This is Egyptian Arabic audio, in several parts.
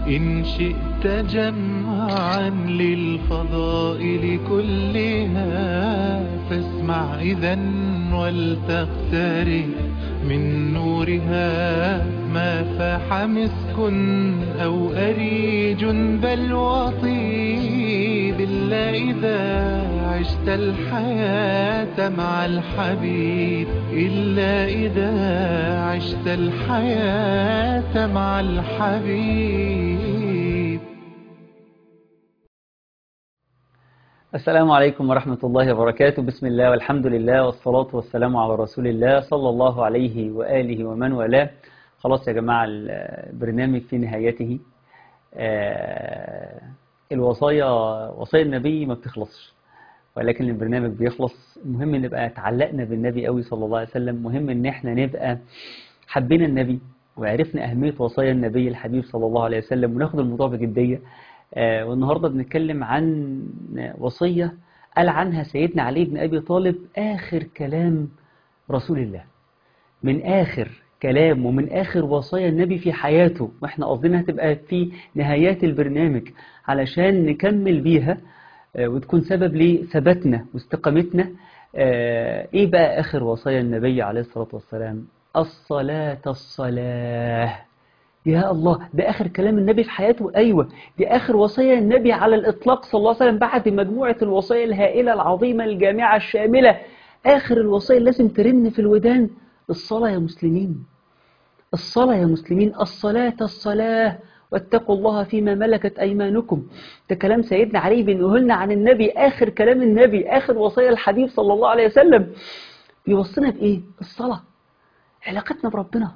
إن شئت جمعا للفضائل كلها فاسمع إذا ولتقترب من نورها ما فاح مسك أو أريج بل وطيب إلا إذا عشت الحياة مع الحبيب إلا إذا عشت الحياة مع الحبيب السلام عليكم ورحمة الله وبركاته بسم الله والحمد لله والصلاة والسلام على رسول الله صلى الله عليه وآله ومن والاه خلاص يا جماعة البرنامج في نهايته آه الوصايا وصايا النبي ما بتخلصش ولكن البرنامج بيخلص المهم نبقى تعلقنا بالنبي قوي صلى الله عليه وسلم مهم ان احنا نبقى حبينا النبي وعرفنا أهمية وصايا النبي الحبيب صلى الله عليه وسلم وناخد الموضوع بجدية آه والنهاردة بنتكلم عن وصية قال عنها سيدنا علي بن أبي طالب آخر كلام رسول الله من آخر كلام ومن آخر وصايا النبي في حياته وإحنا قصدنا هتبقى في نهايات البرنامج علشان نكمل بيها آه وتكون سبب لثباتنا واستقامتنا آه إيه بقى آخر وصايا النبي عليه الصلاة والسلام الصلاة الصلاة يا الله ده آخر كلام النبي في حياته أيوة دي آخر وصية النبي على الإطلاق صلى الله عليه وسلم بعد مجموعة الوصايا الهائلة العظيمة الجامعة الشاملة آخر الوصية لازم ترن في الودان الصلاة يا مسلمين الصلاة يا مسلمين الصلاة الصلاة واتقوا الله فيما ملكت أيمانكم ده كلام سيدنا علي بنقولنا عن النبي آخر كلام النبي آخر وصية الحبيب صلى الله عليه وسلم بيوصينا بإيه؟ الصلاة علاقتنا بربنا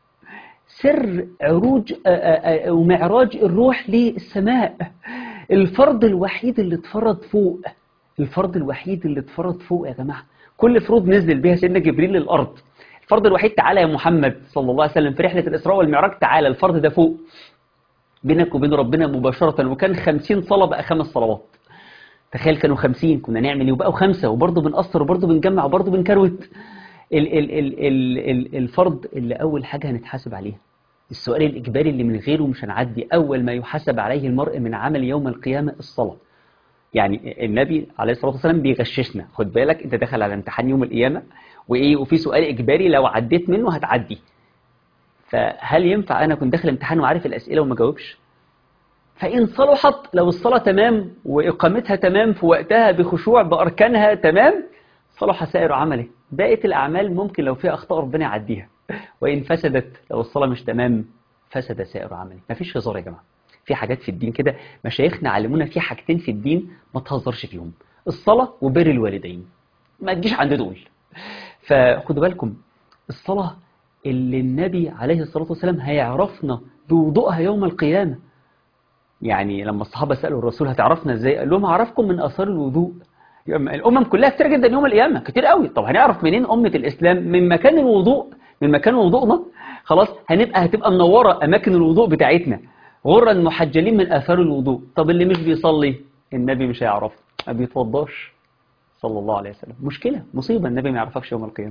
سر عروج ومعراج الروح للسماء الفرض الوحيد اللي اتفرض فوق الفرض الوحيد اللي اتفرض فوق يا جماعة كل فروض نزل بها سيدنا جبريل للأرض الفرض الوحيد تعالى يا محمد صلى الله عليه وسلم في رحلة الإسراء والمعراج تعالى الفرض ده فوق بينك وبين ربنا مباشرة وكان خمسين صلاة بقى خمس صلوات تخيل كانوا خمسين كنا نعمل ايه وبقوا خمسة وبرضه بنقصر وبرضه بنجمع وبرضه بنكروت ال ال ال ال ال الفرض اللي أول حاجة هنتحاسب عليها السؤال الإجباري اللي من غيره مش هنعدي أول ما يحاسب عليه المرء من عمل يوم القيامة الصلاة يعني النبي عليه الصلاة والسلام بيغششنا خد بالك أنت داخل على امتحان يوم القيامة وإيه وفي سؤال إجباري لو عديت منه هتعدي فهل ينفع أنا كنت داخل امتحان وعارف الأسئلة وما جاوبش فإن صلحت لو الصلاة تمام وإقامتها تمام في وقتها بخشوع بأركانها تمام صلح سائر عمله بقية الأعمال ممكن لو فيها أخطاء ربنا يعديها وإن فسدت لو الصلاة مش تمام فسد سائر عملي مفيش هزار يا جماعة في حاجات في الدين كده مشايخنا علمونا في حاجتين في الدين ما تهزرش فيهم الصلاة وبر الوالدين ما تجيش عند دول فخدوا بالكم الصلاة اللي النبي عليه الصلاة والسلام هيعرفنا بوضوءها يوم القيامة يعني لما الصحابة سألوا الرسول هتعرفنا ازاي قال لهم أعرفكم من أثار الوضوء الأمم كلها كتير جدا يوم القيامة كتير قوي طب هنعرف منين أمة الإسلام من مكان الوضوء من مكان وضوءنا خلاص هنبقى هتبقى منورة أماكن الوضوء بتاعتنا غرا محجلين من آثار الوضوء طب اللي مش بيصلي النبي مش هيعرف ما بيتوضاش صلى الله عليه وسلم مشكلة مصيبة النبي ما يعرفكش يوم القيامة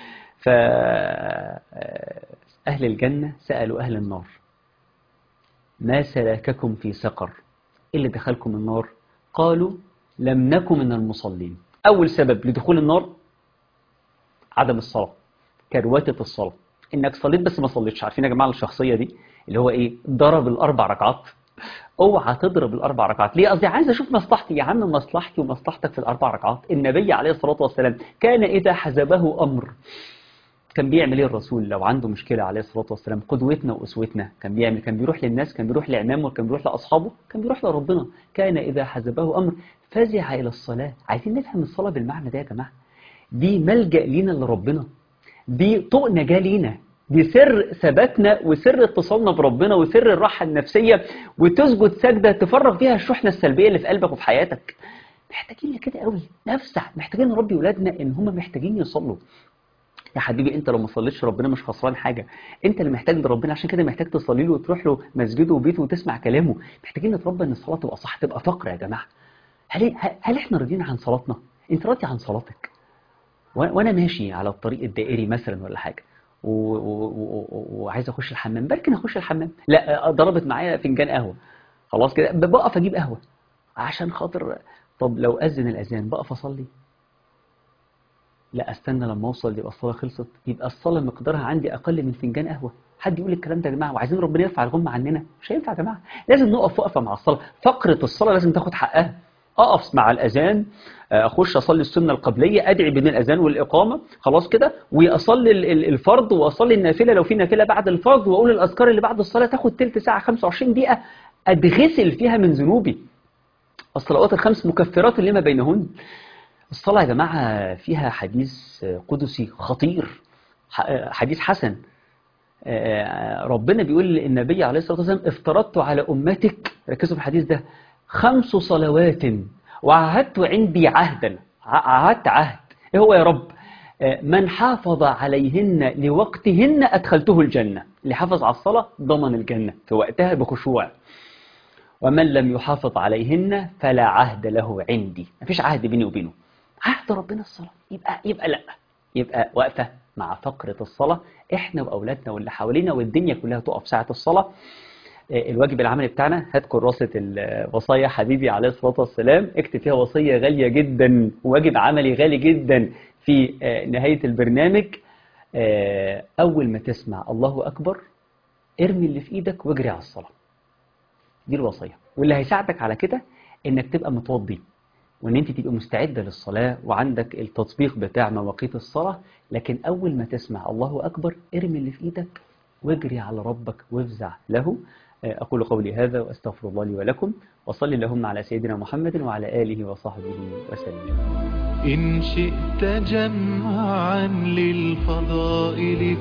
فأهل الجنة سألوا أهل النار ما سلككم في سقر إيه اللي دخلكم النار قالوا لم نكن من المصلين أول سبب لدخول النار عدم الصلاة كرواتة الصلاة إنك صليت بس ما صليتش عارفين يا جماعة الشخصية دي اللي هو إيه ضرب الأربع ركعات اوعى تضرب الأربع ركعات ليه قصدي عايز أشوف مصلحتي يا عم مصلحتي ومصلحتك في الأربع ركعات النبي عليه الصلاة والسلام كان إذا حزبه أمر كان بيعمل ايه الرسول لو عنده مشكلة عليه الصلاة والسلام قدوتنا وأسوتنا كان بيعمل كان بيروح للناس كان بيروح لعمامه كان بيروح لأصحابه كان بيروح لربنا كان إذا حزبه أمر فزع إلى الصلاة عايزين نفهم الصلاة بالمعنى ده يا جماعة دي ملجأ لينا لربنا دي طوق نجاة لينا دي سر ثباتنا وسر اتصالنا بربنا وسر الراحة النفسية وتسجد سجدة تفرغ فيها الشحنة السلبية اللي في قلبك وفي حياتك محتاجين لكده قوي نفسح محتاجين نربي ولادنا ان هم محتاجين يصلوا يا حبيبي انت لو ما صليتش ربنا مش خسران حاجه انت اللي محتاج لربنا عشان كده محتاج تصلي له وتروح له مسجده وبيته وتسمع كلامه محتاجين نتربى ان الصلاه تبقى صح تبقى فقر يا جماعه هل هل احنا راضيين عن صلاتنا انت راضي عن صلاتك وانا ماشي على الطريق الدائري مثلا ولا حاجه و- و- و- وعايز اخش الحمام بركن اخش الحمام لا ضربت معايا فنجان قهوه خلاص كده بقف اجيب قهوه عشان خاطر طب لو اذن الاذان بقف اصلي لا استنى لما اوصل يبقى الصلاه خلصت يبقى الصلاه مقدارها عندي اقل من فنجان قهوه حد يقول الكلام ده يا جماعه وعايزين ربنا يرفع الغمه عننا مش هينفع يا جماعه لازم نقف وقفه مع الصلاه فقره الصلاه لازم تاخد حقها اقف مع الاذان اخش اصلي السنه القبليه ادعي بين الاذان والاقامه خلاص كده واصلي ال- ال- الفرض واصلي النافله لو في نافله بعد الفرض واقول الاذكار اللي بعد الصلاه تاخد تلت ساعه 25 دقيقه اتغسل فيها من ذنوبي الصلوات الخمس مكفرات لما بينهن الصلاة يا جماعة فيها حديث قدسي خطير ح- حديث حسن آه، ربنا بيقول للنبي عليه الصلاة والسلام افترضت على أمتك ركزوا في الحديث ده خمس صلوات وعهدت عندي عهدا ع- عهدت عهد ايه هو يا رب آه، من حافظ عليهن لوقتهن أدخلته الجنة اللي حافظ على الصلاة ضمن الجنة في وقتها بخشوع ومن لم يحافظ عليهن فلا عهد له عندي مفيش عهد بيني وبينه عهد ربنا الصلاة يبقى يبقى لا يبقى واقفة مع فقرة الصلاة احنا واولادنا واللي حوالينا والدنيا كلها تقف ساعة الصلاة آه، الواجب العملي بتاعنا هات كراسة الوصايا حبيبي عليه الصلاة والسلام اكتب فيها وصية غالية جدا وواجب عملي غالي جدا في آه، نهاية البرنامج آه، أول ما تسمع الله أكبر ارمي اللي في إيدك واجري على الصلاة دي الوصية واللي هيساعدك على كده انك تبقى متوضي وان انت تبقى مستعدة للصلاة وعندك التطبيق بتاع مواقيت الصلاة لكن اول ما تسمع الله اكبر ارمي اللي في ايدك واجري على ربك وافزع له آه، اقول قولي هذا واستغفر الله لي ولكم وصل اللهم على سيدنا محمد وعلى اله وصحبه وسلم إن شئت جمعا للفضائل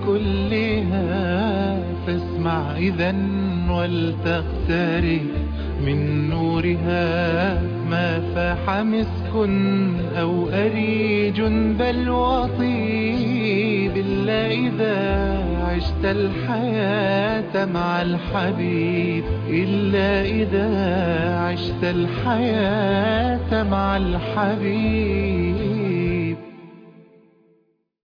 كلها فاسمع إذا ولتقترب من نورها ما فاح مسك أو أريج بل وطيب إلا إذا عشت الحياة مع الحبيب إلا إذا عشت الحياة مع الحبيب